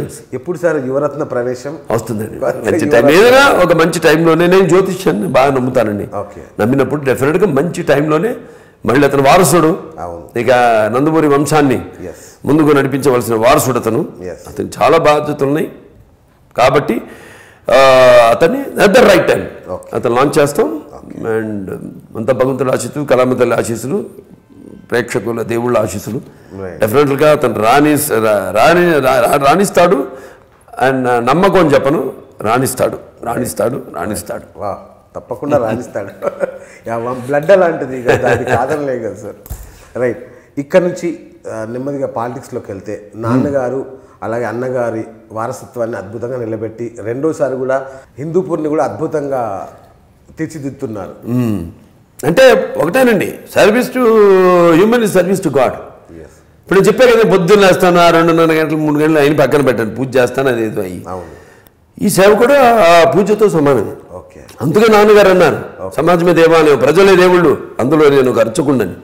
తెలుసు ఎప్పుడు సార్ యువరత్న ప్రవేశం వస్తుందండి మంచి టైం ఏదైనా ఒక మంచి టైంలోనే నేను జ్యోతిష్యాన్ని బాగా నమ్ముతానండి ఓకే నమ్మినప్పుడు డెఫినెట్గా మంచి టైంలోనే మళ్ళీ అతను వారసుడు అవును ఇక నందమూరి వంశాన్ని ఎస్ ముందుకు నడిపించవలసిన వారసుడు అతను Yes. అతను చాలా బాధ్యతలు ఉన్నాయి కాబట్టి ఆ, అతన్ని at the right time Okay. అతను లాంచ్ చేస్తాం అండ్ అంత భగవంతుల ఆశీస్సులు కళామతల ఆశీస్సులు ప్రేక్షకుల దేవుళ్ళ ఆశీస్సులు Right. డెఫినెట్గా అతను రాణి రాణి రా- రాణిస్తాడు అండ్ నమ్మకం అని చెప్పను రాణిస్తాడు రాణిస్తాడు రాణిస్తాడు వా తప్పకుండా రాణిస్తాడు బ్లడ్ అలాంటిది ఇక దాన్ని కాదనలే కదా సార్ రైట్ ఇక్కడ నుంచి ఆ, నెమ్మదిగా పాలిటిక్స్లోకి వెళ్తే నాన్నగారు అలాగే అన్నగారి వారసత్వాన్ని అద్భుతంగా నిలబెట్టి రెండోసారి కూడా హిందూపూర్ని కూడా అద్భుతంగా తీర్చిదిద్దుతున్నారు మ్మ్. అంటే ఒకటేనండి service to human is service to God yes ఇప్పుడు నేను చెప్పే కదా పొద్దున్న వేస్తాను ఆ రెండున్నర గంటలు మూడు గంటలు అయిన పక్కన పెట్టాను పూజ చేస్తాను అది ఏదో అయ్యి అవును ఈ సేవ కూడా ఆ పూజతో సమానమే ఓకే అందుకే నాన్నగారు అన్నారు సమాజమే దేవాలయం ప్రజలే దేవుళ్ళు అందులో నేను ఒక అర్చకుండని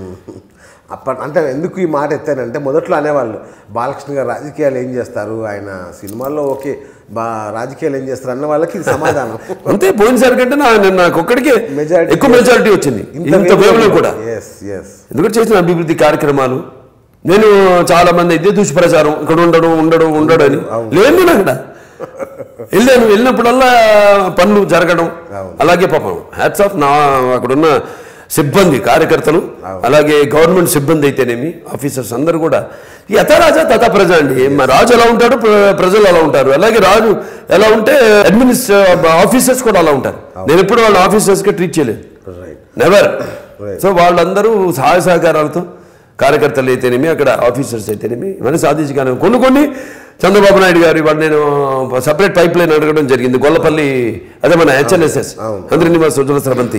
అప్పటి అంటే ఎందుకు ఈ మాట ఎత్తానంటే మొదట్లో అనేవాళ్ళు బాలకృష్ణ గారు రాజకీయాలు ఏం చేస్తారు ఆయన సినిమాల్లో ఓకే బా రాజకీయాలు ఏం చేస్తారు అన్న వాళ్ళకి ఇది సమాధానం అంతే పోయినసారి కంటే నా నేను నాకు ఒక్కడికే Majority. ఎక్కువ మెజారిటీ వచ్చింది ఇంత వేవ్లో కూడా ఎస్ ఎస్ ఎందుకంటే చేసిన అభివృద్ధి కార్యక్రమాలు నేను చాలా మంది ఇదే దుష్ప్రచారం ఇక్కడ ఉండడం ఉండడం ఉండడం అని లేదు నేను అక్కడ వెళ్ళాను వెళ్ళినప్పుడల్లా పనులు జరగడం అలాగే పాపం హ్యాట్స్ ఆఫ్ నా అక్కడున్న సిబ్బంది కార్యకర్తలు అలాగే గవర్నమెంట్ సిబ్బంది అయితేనేమి ఆఫీసర్స్ అందరూ కూడా యథ రాజా తథా ప్రజ అండి మా రాజు ఎలా ఉంటాడు ప్ర- ప్రజలు అలా ఉంటారు అలాగే రాజు ఎలా ఉంటే అడ్మినిస్ట్రే ఆఫీసర్స్ కూడా అలా ఉంటారు నేను ఎప్పుడు వాళ్ళ ఆఫీసర్స్గా ట్రీట్ చేయలేదు రైట్ నెవర్ Right. సో వాళ్ళందరూ సహాయ సహకారాలతో కార్యకర్తలు అయితేనేమి అక్కడ ఆఫీసర్స్ అయితేనేమి ఇవన్నీ సాధించగానే కొన్ని కొన్ని చంద్రబాబు నాయుడు గారు ఇవాళ నేను సపరేట్ పైప్ లైన్ అడగడం జరిగింది గొల్లపల్లి అదే మన హెచ్ఎన్ఎస్ఎస్ అవును. చంద్రనివాస్ ఉజ్వల స్రవంతి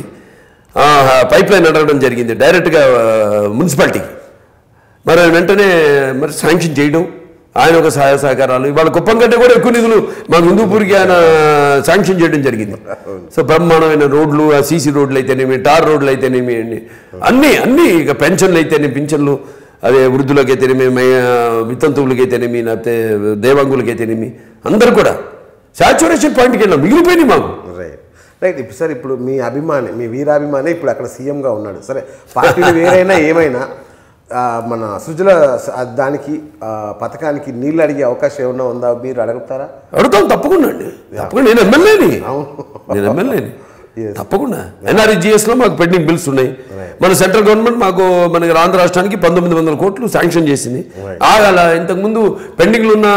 పైప్ లైన్ అడగడం జరిగింది డైరెక్ట్గా మున్సిపాలిటీకి మరి వెంటనే మరి శాంక్షన్ చేయడం ఆయన ఒక సహాయ సహకారాలు ఇవాళ కుప్పం కంటే కూడా ఎక్కువ నిధులు మా హిందూపూర్కి ఆయన శాంక్షన్ చేయడం జరిగింది సో బ్రహ్మాండమైన రోడ్లు ఆ సీసీ రోడ్లు అయితేనేమి టార్ రోడ్లు అయితేనేమి అన్ని అన్నీ అన్నీ ఇక పెన్షన్లు అయితేనేమి పింఛన్లు అదే వృద్ధులకి అయితేనేమి మయ- వితంతువులకి అయితేనేమి లేకపోతే దేవాంగులకి అయితేనేమి అందరు కూడా సాచురేషన్ పాయింట్కి వెళ్ళాం మిగిలిపోయినాయి మాకు రైట్ రైట్ ఇప్పుడు సార్ ఇప్పుడు మీ అభిమాని మీ వీరాభిమాని ఇప్పుడు అక్కడ సీఎంగా ఉన్నాడు సరే పార్టీలు వేరైనా ఏమైనా ఆ, మన సుజల స- ఆ, దానికి ఆ, పథకానికి నీళ్ళు అడిగే అవకాశం ఏమన్నా ఉందా మీరు అడుగుతారా అడుగుతాం తప్పకుండా అండి తప్పకుండా నేను ఎమ్మెల్యేని అవును. నేను ఎమ్మెల్యేని Yes. తప్పకుండా ఎన్ఆర్ఈజిఎస్ లో మాకు పెండింగ్ బిల్స్ ఉన్నాయి మన సెంట్రల్ గవర్నమెంట్ మాకు మనకి ఆంధ్ర రాష్ట్రానికి పంతొమ్మిది వందల కోట్లు శాంక్షన్ చేసింది ఆగాల ఇంతకుముందు పెండింగ్లు ఉన్న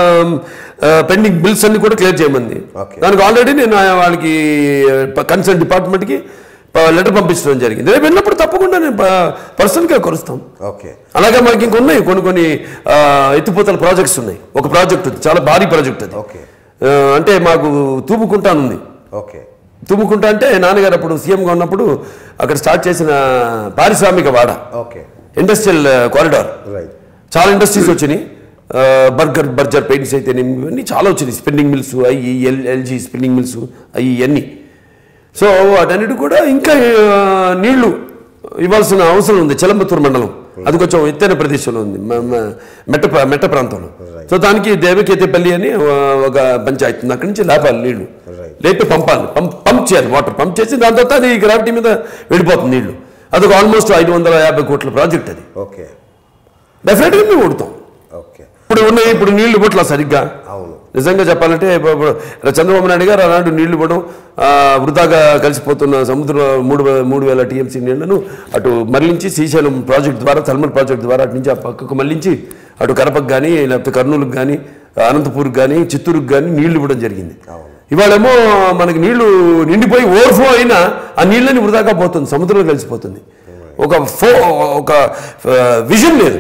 పెండింగ్ బిల్స్ అన్ని కూడా క్లియర్ చేయమంది Okay. దానికి ఆల్రెడీ నేను ఆ వాళ్ళకి కన్సర్న్ డిపార్ట్మెంట్కి లెటర్ పంపించడం జరిగింది రేపు వెళ్ళినప్పుడు తప్పకుండా నేను పర్సనల్గా కొరుస్తాం ఓకే అలాగే మనకి ఇంక ఉన్నాయి కొన్ని కొన్ని ఆ, ఎత్తిపోతల ప్రాజెక్ట్స్ ఉన్నాయి ఒక ప్రాజెక్ట్ ఉంది చాలా భారీ ప్రాజెక్ట్ అది ఓకే ఆ, అంటే మాకు తూపుకుంటానుంది ఓకే తూముకుంటా అంటే నాన్నగారు అప్పుడు సీఎంగా ఉన్నప్పుడు అక్కడ స్టార్ట్ చేసిన పారిశ్రామిక వాడ ఓకే ఇండస్ట్రియల్ కారిడార్ రైట్ చాలా ఇండస్ట్రీస్ వచ్చినాయి ఆ, బర్గర్ బర్జర్ పెయింట్స్ అయితే ఇవన్నీ చాలా వచ్చినాయి స్పిన్నింగ్ మిల్స్ అవి ఎల్ ఎల్జీ స్పిన్నింగ్ మిల్స్ అవి ఇవన్నీ సో వాటన్నిటి కూడా ఇంకా ఆ, నీళ్లు ఇవ్వాల్సిన అవసరం ఉంది చిలంబత్తూరు మండలం అది కొంచెం ఎత్తైన ప్రదేశంలో ఉంది మ- మ- మెట్ట ప్ర- మెట్ట ప్రాంతంలో సో దానికి దేవకేతేపల్లి అని ఆ, ఒక పంచాయతీ ఉంది అక్కడి నుంచి లేపాలి నీళ్లు Right. లేపి పంపాలి పంప్ పంప్ చేయాలి వాటర్ పంప్ చేసి దాని తర్వాత అది గ్రావిటీ మీద వెళ్ళిపోతుంది నీళ్లు అదొక ఆల్మోస్ట్ ఐదు వందల యాభై కోట్ల ప్రాజెక్ట్ అది ఓకే డెఫినెట్గా మేము కొడతాం ఓకే ఇప్పుడు ఉన్నాయి ఇప్పుడు నీళ్లు ఇవ్వట్లా సరిగ్గా అవును నిజంగా చెప్పాలంటే ఇప్పుడు- ఇప్పుడు చంద్రబాబు నాయుడు గారు ఆనాడు నీళ్లు ఇవ్వడం ఆ, వృధాగా కలిసిపోతున్న సముద్ర మూడు వే- మూడు వేల టీఎంసీ నీళ్లను అటు మరలించి శ్రీశైలం ప్రాజెక్ట్ ద్వారా థర్మల్ ప్రాజెక్ట్ ద్వారా అటు నుంచి ఆ పక్కకు మళ్ళించి అటు కడపకు కానీ లేకపోతే కర్నూలుకు కానీ అనంతపూర్కి కానీ చిత్తూరుకు కానీ నీళ్లు ఇవ్వడం జరిగింది అవును. ఇవాళేమో మనకి నీళ్లు నిండిపోయి ఓవర్ఫ్లో అయినా ఆ నీళ్ళని వృధాగా పోతుంది సముద్రంలో కలిసిపోతుంది ఒక ఫో ఒక విజన్ లేదు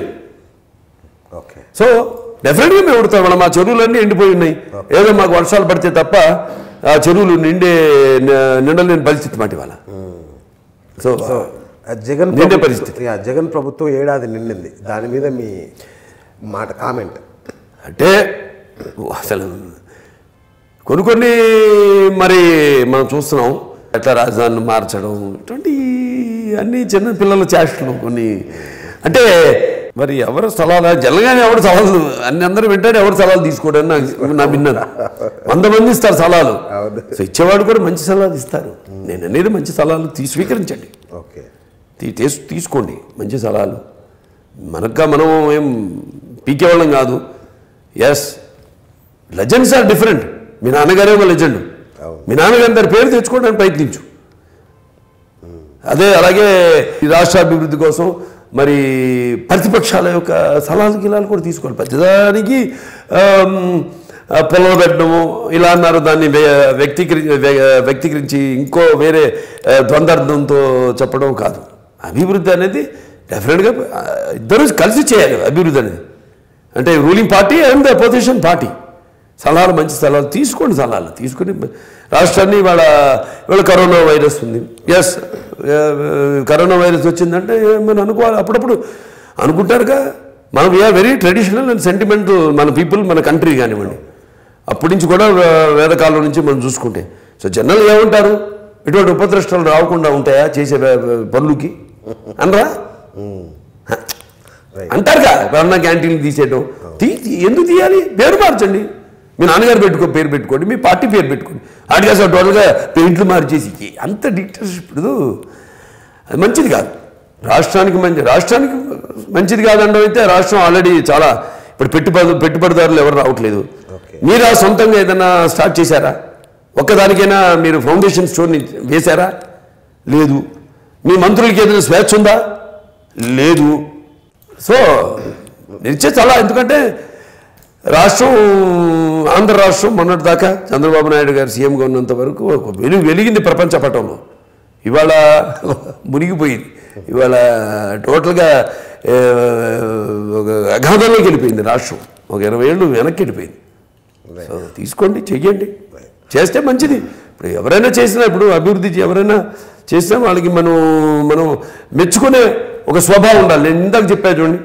ఓకే సో డెఫినెట్గా మేము ఉడతాం మనం మా చెరువులన్నీ ఎండిపోయి ఉన్నాయి ఏదో మాకు వర్షాలు పడితే తప్ప ఆ చెరువులు నిండే న- నిండలేని పరిస్థితి మాట ఇవాళ సో ఆ జగన్ నిండే ప్రభుత్వం- పరిస్థితి. యా, జగన్ ప్రభుత్వం ఏడాది నిండింది దాని మీద మీ మాట కామెంట్ అంటే అసలు కొన్ని కొన్ని మరి మనం చూస్తున్నాం ఎట్లా రాజధానిని మార్చడం ఇటువంటి అన్ని చిన్న పిల్లల చేష్టలు కొన్ని అంటే మరి ఎవరు స్థలాలు జనగానే ఎవరు స్థలాలు అన్ని అందరూ వింటాడు ఎవరు స్థలాలు తీసుకోవడం నాకు నా విన్నది వంద మంది ఇస్తారు స్థలాలు అవును. సో ఇచ్చేవాడు కూడా మంచి స్థలాలు ఇస్తారు నేను అనేది మంచి స్థలాలు తీ స్వీకరించండి ఓకే తీ- తీస్- తీసుకోండి మంచి స్థలాలు మనక మనం ఏం పీకే వాళ్ళం కాదు ఎస్ లెజెండ్స్ ఆర్ డిఫరెంట్ మీ నాన్నగారే ఒక లెజెండ్ అవును. మీ నాన్నగారి దాని పేరు తెచ్చుకోవడానికి ప్రయత్నించు అదే అలాగే ఈ రాష్ట్ర అభివృద్ధి కోసం మరి ప్రతిపక్షాల యొక్క సలహాలు గిలాలు కూడా తీసుకోవాలి ప్రతిదానికి ఆమ్, ఆ, పొలం పెట్టడము ఇలా అన్నారు దాన్ని వే- వ్యక్తీకరి వే- వ్యక్తీకరించి ఇంకో వేరే ఆ, ద్వందార్థంతో చెప్పడం కాదు అభివృద్ధి అనేది డెఫినెట్గా ఆ, ఇద్దరు కలిసి చేయాలి అభివృద్ధి అనేది అంటే ruling party and opposition party సలహాలు మంచి సలహాలు తీసుకోండి సలహాలు తీసుకుని రాష్ట్రాన్ని ఇవాళ ఇవాళ కరోనా వైరస్ ఉంది ఎస్ కరోనా వైరస్ వచ్చిందంటే మనం అనుకోవాలి అప్పుడప్పుడు అనుకుంటారుగా మనం we are very traditional and sentimental మన పీపుల్ మన కంట్రీ కానివ్వండి అప్పటి నుంచి కూడా వే- వేదకాలం నుంచి మనం చూసుకుంటే సో జనరల్ ఏమంటారు ఇటువంటి ఉపద్రష్టాలు రాకుండా ఉంటాయా చేసే వే- వే- పనులకి అనరా అంటారుగా ఎవరన్నా క్యాంటీన్లు తీసేయడం తీ తీ- ఎందుకు తీయాలి పేరు మార్చండి మీ నాన్నగారు పెట్టుకో పేరు పెట్టుకోండి మీ పార్టీ పేరు పెట్టుకోండి ఆడికి అసలు టోటల్గా పెయింట్లు మార్చేసి ఈ- అంత డిక్టర్షిప్ ఇప్పుడు అది మంచిది కాదు రాష్ట్రానికి మంచి రాష్ట్రానికి మంచిది కాదండం అయితే రాష్ట్రం ఆల్రెడీ చాలా ఇప్పుడు పెట్టుబడి పెట్టుబడిదారులు ఎవరు రావట్లేదు Okay. మీరు ఆ సొంతంగా ఏదైనా స్టార్ట్ చేశారా ఒక్కదానికైనా మీరు ఫౌండేషన్ స్టోర్ని వేశారా లేదు మీ మంత్రులకి ఏదైనా స్వేచ్ఛ ఉందా లేదు సో నిచ్చే చాలా ఎందుకంటే రాష్ట్రం ఆంధ్ర రాష్ట్రం మొన్నటి దాకా చంద్రబాబు నాయుడు గారు సీఎంగా ఉన్నంత వరకు ఒక వెలుగు వెలిగింది ప్రపంచ పటంలో ఇవాళ మునిగిపోయింది ఇవాళ టోటల్గా ఏ, ఒక అగాధంలోకి వెళ్ళిపోయింది రాష్ట్రం ఒక ఇరవై ఏళ్ళు వెనక్కి వెళ్ళిపోయింది సో తీసుకోండి చెయ్యండి చేస్తే మంచిది ఇప్పుడు ఎవరైనా చేసినా ఇప్పుడు అభివృద్ధి చే- ఎవరైనా చేసినా వాళ్ళకి మనం మనం మెచ్చుకునే ఒక స్వభావం ఉండాలి నేను ఇందాక చెప్పా చూడండి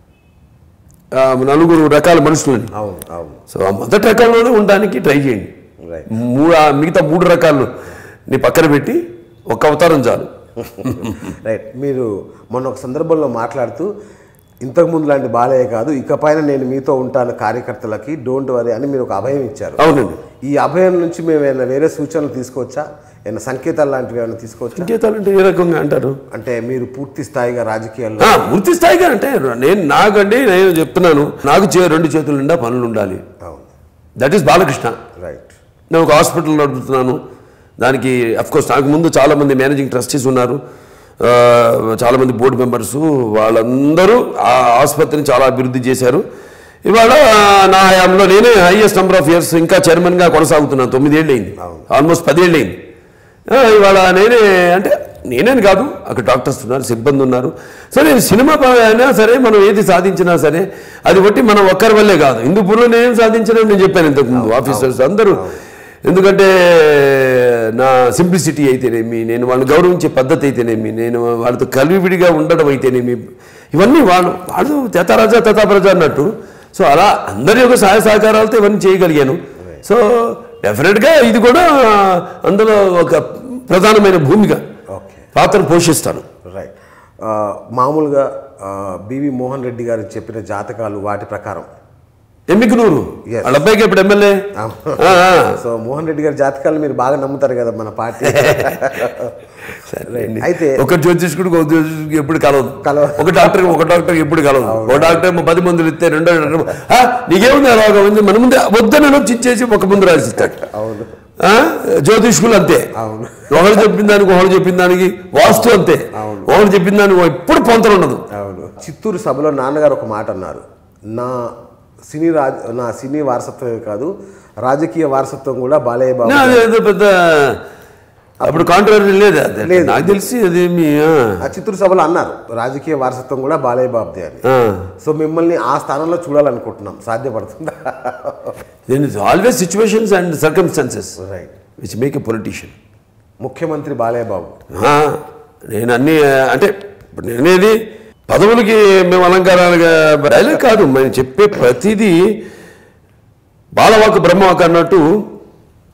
ఆ, నలుగురు రకాల మనుషులని అవును అవును సో ఆ మొదటి రకంలోనే ఉండడానికి ట్రై చేయండి రైట్ మూడు ఆ మిగతా మూడు రకాలు నీ పక్కన పెట్టి ఒక అవతారం చాలు రైట్ మీరు మొన్న ఒక సందర్భంలో మాట్లాడుతూ ఇంతకుముందు లాంటి బాలయ్య కాదు ఇకపైన నేను మీతో ఉంటాను కార్యకర్తలకి డోంట్ వరీ అని మీరు ఒక అభయం ఇచ్చారు అవునండి ఈ అభయం నుంచి మేము ఏమైనా వేరే సూచనలు తీసుకోవచ్చా ఏమైనా సంకేతాలు లాంటివి ఏమైనా తీసుకోవచ్చా సంకేతాలు అంటే ఏ రకంగా అంటారు అంటే మీరు పూర్తి స్థాయిగా రాజకీయాల్లో ఆ, పూర్తి స్థాయిగా అంటే నేను నాకండి నేను చెప్తున్నాను నాకు చే రెండు చేతుల నిండా పనులు ఉండాలి అవును దట్ ఈస్ బాలకృష్ణ రైట్ నేను ఒక హాస్పిటల్ నడుపుతున్నాను దానికి కోర్స్ నాకు ముందు చాలామంది మేనేజింగ్ ట్రస్టీస్ ఉన్నారు ఆ, చాలామంది బోర్డు మెంబర్స్ వాళ్ళందరూ ఆ ఆసుపత్రిని చాలా అభివృద్ధి చేశారు ఇవాళ నా హయాంలో నేనే హైయెస్ట్ నెంబర్ ఆఫ్ ఇయర్స్ ఇంకా చైర్మన్గా కొనసాగుతున్నాను తొమ్మిదేళ్ళు అయింది ఆల్మోస్ట్ పదేళ్ళు అయింది ఆ, ఇవాళ నేనే అంటే నేనేని కాదు అక్కడ డాక్టర్స్ ఉన్నారు సిబ్బంది ఉన్నారు సరే నేను సినిమా ప- అయినా సరే మనం ఏది సాధించినా సరే అది బట్టి మనం ఒక్కరి వల్లే కాదు హిందూపూర్లో నేనేం సాధించినా నేను చెప్పాను ఇంతకుముందు ఆఫీసర్స్ అందరూ ఎందుకంటే నా సింప్లిసిటీ అయితేనేమి నేను వాళ్ళని గౌరవించే పద్ధతి అయితేనేమి నేను వాళ్ళతో కలివిడిగా ఉండడం అయితేనేమి ఇవన్నీ వాళ్ళు వాళ్ళు తెతారాజా తెతాప్రజ అన్నట్టు సో అలా అందరి యొక్క సహాయ సహకారాలతో ఇవన్నీ చేయగలిగాను సో డెఫినెట్గా ఇది కూడా అందులో ఒక ప్రధానమైన భూమిక ఓకే పాత్ర పోషిస్తాను రైట్ ఆ, మామూలుగా ఆ, బివి మోహన్ రెడ్డి గారు చెప్పిన జాతకాలు వాటి ప్రకారం ఎమ్మికనూరు Yes. వాళ్ళ అబ్బాయికి ఇప్పుడు ఎమ్మెల్యే ఆ, ఆ. సో మోహన్ రెడ్డి గారి జాతకాలు మీరు బాగా నమ్ముతారు కదా మన పార్టీ సరేలేండి. అయితే ఒక జ్యోతిష్కుడికి ఒక జ్యోతిష్కుడికి ఎప్పుడు కలవదు కలవదు. ఒక డాక్టర్ ఒక డాక్టర్ ఎప్పుడు కలవదు ఒక డాక్టర్ ఏమో పది మందులు ఇస్తే రెండో డాక్టర్ ఏమో, "ఆ, నీకేముంది అలాగా ఉంది మన ముందే వద్దనను చిచ్చేసి ఒక ముందు రాసిస్తాడు అవును ఆ? జ్యోతిష్కులు అంతే అవును. ఒకరు చెప్పిన దానికి ఒకరు చెప్పిన దానికి వాస్తు అంతే ఒకరు చెప్పిన దానికి ఎప్పుడు పొంతలు ఉండదు అవును చిత్తూరు సభలో నాన్నగారు ఒక మాట అన్నారు నా సినీ రాజ నా సినీ వారసత్వమే కాదు రాజకీయ వారసత్వం కూడా బాలయ్య బాబు నా, అది ఏదో పెద్ద అప్పుడు కాంట్రవర్సీ లేదు అది లేదు. నాకు తెలిసి అది మీ ఆ, ఆ చిత్తూరు సభలో అన్నారు రాజకీయ వారసత్వం కూడా బాలయ్య బాబుదే అని ఆ. సో మిమ్మల్ని ఆ స్థానంలో చూడాలనుకుంటున్నాం సాధ్యపడుతుందా then is always situations and circumstances right which make a politician ముఖ్యమంత్రి బాలయ్య బాబు నేను అన్ని అంటే ఇప్పుడు నేనేది పదవులకి మేము అలంకారాలుగా డైలాగ్ కాదు మేము చెప్పే ప్రతిదీ బాలవాకు బ్రహ్మవాకు అన్నట్టు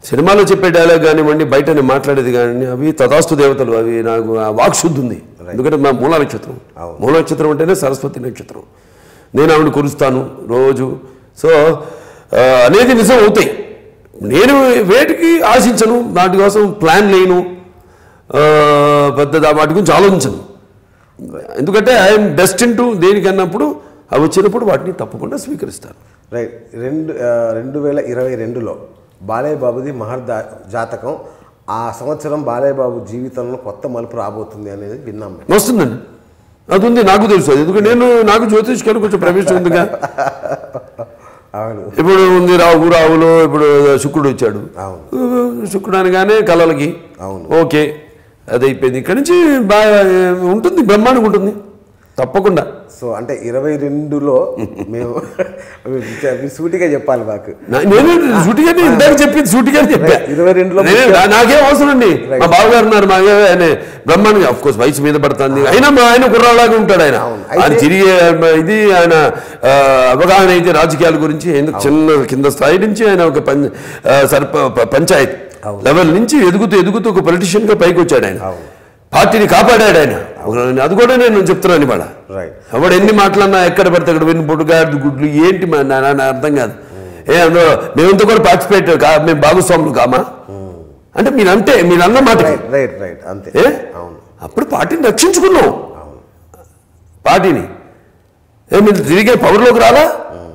సినిమాలో చెప్పే డైలాగ్ కానివ్వండి బయట నేను మాట్లాడేది కానీ అవి తదాస్తు దేవతలు అవి నాకు ఆ వాక్శుద్ధి ఉంది ఎందుకంటే మా మూల నక్షత్రం మూల నక్షత్రం అంటేనే సరస్వతి నక్షత్రం నేను ఆవిడ కురుస్తాను రోజు సో ఆ, అనేది నిజం అవుతాయి నేను వేటికి ఆశించను వాటి కోసం ప్లాన్ లేను ఆ, పెద్ద దా- వాటి గురించి ఆలోచించను ఎందుకంటే ఐఎమ్ డెస్టిన్ టు దేనికన్నప్పుడు అవి వచ్చినప్పుడు వాటిని తప్పకుండా స్వీకరిస్తాను రైట్ రెండు ఆ, రెండు వేల ఇరవై రెండులో బాలయ్య బాబుది మహర్ దా- జాతకం ఆ సంవత్సరం బాలయ్య బాబు జీవితంలో కొత్త మలుపు రాబోతుంది అనేది విన్నాం మేము. వస్తుందండి అది ఉంది నాకు తెలుసు అది ఎందుకంటే నేను నాకు జ్యోతిష్కాలు కొంచెం ప్రవేశం ఉందిగా అవును ఇప్పుడు ఉంది రావు రావులో ఇప్పుడు శుక్రుడు వచ్చాడు అవును శుక్రుడు అనగానే కళలకి అవును. ఓకే అది అయిపోయింది ఇక్కడి నుంచి బాగా ఉంటుంది బ్రహ్మాండంగా ఉంటుంది తప్పకుండా సో అంటే ఇరవై రెండులో మేము మీరు సూటిగా చెప్పాలి మాకు నా- నేను సూటిగానే ఇందాక చెప్పింది సూటిగానే చెప్పా ఇరవై రెండులో నేను- నా- నాకేం అవసరం అండి మా బావగారు ఉన్నారు మా ఆయన బ్రహ్మాండంగా ఆఫ్ కోర్స్ వయసు మీద పడుతుంది అయినా మా ఆయన కుర్రాళ్ళగా ఉంటాడు ఆయన అవును. ఆయన అయితే- తిరిగి ఇది ఆయన ఆ, అవగాహన అయితే రాజకీయాల గురించి ఎందుకు చిన్న కింద స్థాయి నుంచి ఆయన ఒక పం ఆ, సర్ప ప- పంచాయత్ లెవెల్ నుంచి ఎదుగుతూ ఎదుగుతూ ఒక పొలిటీషియన్ గా పైకి వచ్చాడు ఆయన అవును. పార్టీని కాపాడాడు ఆయన అది కూడా నేను చెప్తున్నాను ఇవాళ రైట్ ఎవడు ఎన్ని మాటలన్నా ఎక్కడ పడితే అక్కడ విని పొడుగాడు గుడ్లు ఏంటి మా నా నా అర్థం కాదు ఏ అందులో మేమంతా కూడా పార్టిసిపేట్ కా మేము భాగస్వాములు కామా అంటే మీరు అంటే మీరు అన్న మాట రైట్ రైట్ రైట్ అంతే ఏ అవును అప్పుడు పార్టీని రక్షించుకున్నాం పార్టీని ఏ మీరు తిరిగే పవర్లోకి రాలా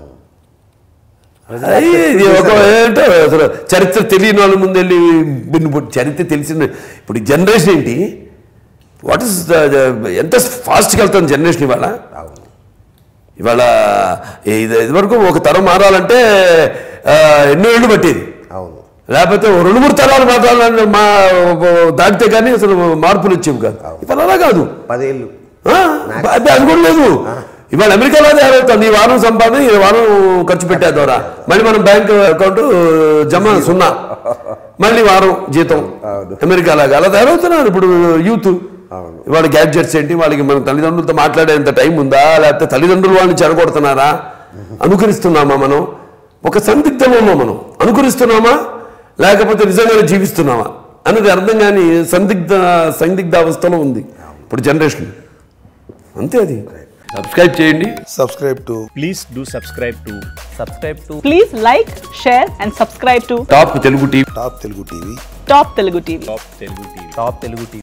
అయ్యి, ఇది ఒక ఏంటో అసలు చరిత్ర తెలియని వాళ్ళ ముందు వెళ్ళి బిన్ను పుట్టి- చరిత్ర తెలిసిన ఇప్పుడు జనరేషన్ ఏంటి వాట్ ఇస్ ఎంత ఫాస్ట్గా వెళ్తాం జనరేషన్ ఇవాళ అవును ఇవాళ ఇది ఇదివరకు ఒక తరం మారాలంటే ఆ, ఎన్నో ఏళ్ళు పట్టేది అవును లేకపోతే ఓ రెండు మూడు తరాలు మాత్రాలు మా దాటితే కానీ అసలు మార్పులు వచ్చేవి కాదు ఇవాళ అలా కాదు పదేళ్ళు ఆ, అది అది కూడా లేదు ఇవాళ అమెరికాలో తయారవుతుంది ఈ వారం సంపాదన ఈ వారం ఖర్చు పెట్టే ద్వారా మళ్ళీ మనం బ్యాంక్ అకౌంట్ జమ సున్నా మళ్ళీ వారం జీతం అవును. అమెరికా లాగా అలా తయారవుతున్నారు ఇప్పుడు యూత్ అవును. వాళ్ళ గ్యాడ్జెట్స్ ఏంటి వాళ్ళకి మన తల్లిదండ్రులతో మాట్లాడేంత టైం ఉందా లేకపోతే తల్లిదండ్రులు వాళ్ళని చెడగొడుతున్నారా అనుకరిస్తున్నామా మనం ఒక సందిగ్ధంలో ఉన్నాం మనం అనుకరిస్తున్నామా లేకపోతే నిజంగానే జీవిస్తున్నామా అన్నది అర్థం కాని సందిగ్ధ సందిగ్ధ అవస్థలో ఉంది ఇప్పుడు జనరేషన్ అంతే అది సబ్స్క్రైబ్ చేయండి subscribe to Please do subscribe to subscribe to Please like, share, and subscribe to top Telugu TV Top Telugu TV. Top Telugu TV. Top Telugu TV. Top Telugu TV.